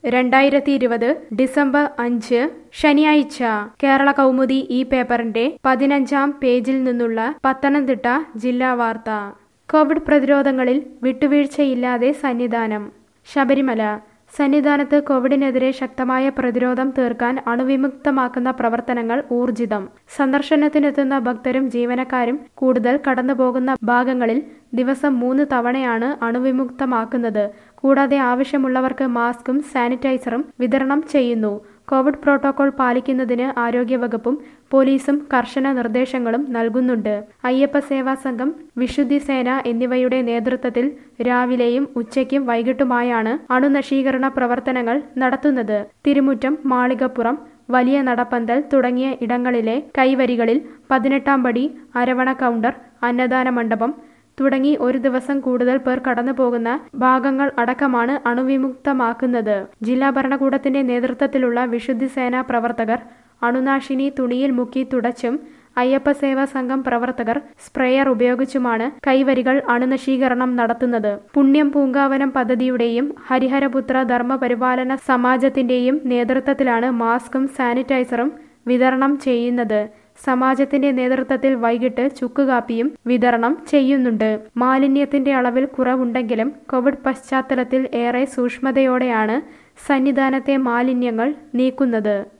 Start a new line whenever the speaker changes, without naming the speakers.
രണ്ടായിരത്തി ഇരുപത് ഡിസംബർ അഞ്ച് ശനിയാഴ്ച കേരള കൗമുദി ഈ പേപ്പറിന്റെ പതിനഞ്ചാം പേജിൽ നിന്നുള്ള പത്തനംതിട്ട ജില്ലാ വാർത്ത കോവിഡ് പ്രതിരോധങ്ങളിൽ വിട്ടുവീഴ്ചയില്ലാതെ സന്നിധാനം ശബരിമല സന്നിധാനത്ത് കോവിഡിനെതിരെ ശക്തമായ പ്രതിരോധം തീർക്കാൻ അണുവിമുക്തമാക്കുന്ന പ്രവർത്തനങ്ങൾ ഊർജിതം സന്ദർശനത്തിനെത്തുന്ന ഭക്തരും ജീവനക്കാരും കൂടുതൽ കടന്നുപോകുന്ന ഭാഗങ്ങളിൽ ദിവസം മൂന്ന് തവണയാണ് അണുവിമുക്തമാക്കുന്നത് കൂടാതെ ആവശ്യമുള്ളവർക്ക് മാസ്കും സാനിറ്റൈസറും വിതരണം ചെയ്യുന്നു കോവിഡ് പ്രോട്ടോകോൾ പാലിക്കുന്നതിന് ആരോഗ്യവകുപ്പും പോലീസും കർശന നിർദ്ദേശങ്ങളും നൽകുന്നുണ്ട് അയ്യപ്പ സേവാ സംഘം വിശുദ്ധി സേന എന്നിവയുടെ നേതൃത്വത്തിൽ രാവിലെയും ഉച്ചയ്ക്കും വൈകിട്ടുമായാണ് അണുനശീകരണ പ്രവർത്തനങ്ങൾ നടത്തുന്നത് തിരുമുറ്റം മാളികപ്പുറം വലിയ നടപ്പന്തൽ തുടങ്ങിയ ഇടങ്ങളിലെ കൈവരികളിൽ പതിനെട്ടാം പടി അരവണ കൗണ്ടർ അന്നദാന മണ്ഡപം തുടങ്ങി ഒരു ദിവസം കൂടുതൽ പേർ കടന്നു പോകുന്ന ഭാഗങ്ങൾ അടക്കമാണ് അണുവിമുക്തമാക്കുന്നത് ജില്ലാ ഭരണകൂടത്തിന്റെ നേതൃത്വത്തിലുള്ള വിശുദ്ധി സേനാ പ്രവർത്തകർ അണുനാശിനി തുണിയിൽ മുക്കി തുടച്ചും അയ്യപ്പ സേവാ സംഘം പ്രവർത്തകർ സ്പ്രേയർ ഉപയോഗിച്ചുമാണ് കൈവരികൾ അണുനശീകരണം നടത്തുന്നത് പുണ്യം പൂങ്കാവനം പദ്ധതിയുടെയും ഹരിഹരപുത്ര ധർമ്മപരിപാലന സമാജത്തിന്റെയും നേതൃത്വത്തിലാണ് മാസ്കും സാനിറ്റൈസറും വിതരണം ചെയ്യുന്നത് സമാജത്തിന്റെ നേതൃത്വത്തിൽ വൈകിട്ട് ചുക്കുകാപ്പിയും വിതരണം ചെയ്യുന്നുണ്ട് മാലിന്യത്തിന്റെ അളവിൽ കുറവുണ്ടെങ്കിലും കോവിഡ് പശ്ചാത്തലത്തിൽ ഏറെ സൂക്ഷ്മതയോടെയാണ് സന്നിധാനത്തെ മാലിന്യങ്ങൾ നീക്കുന്നത്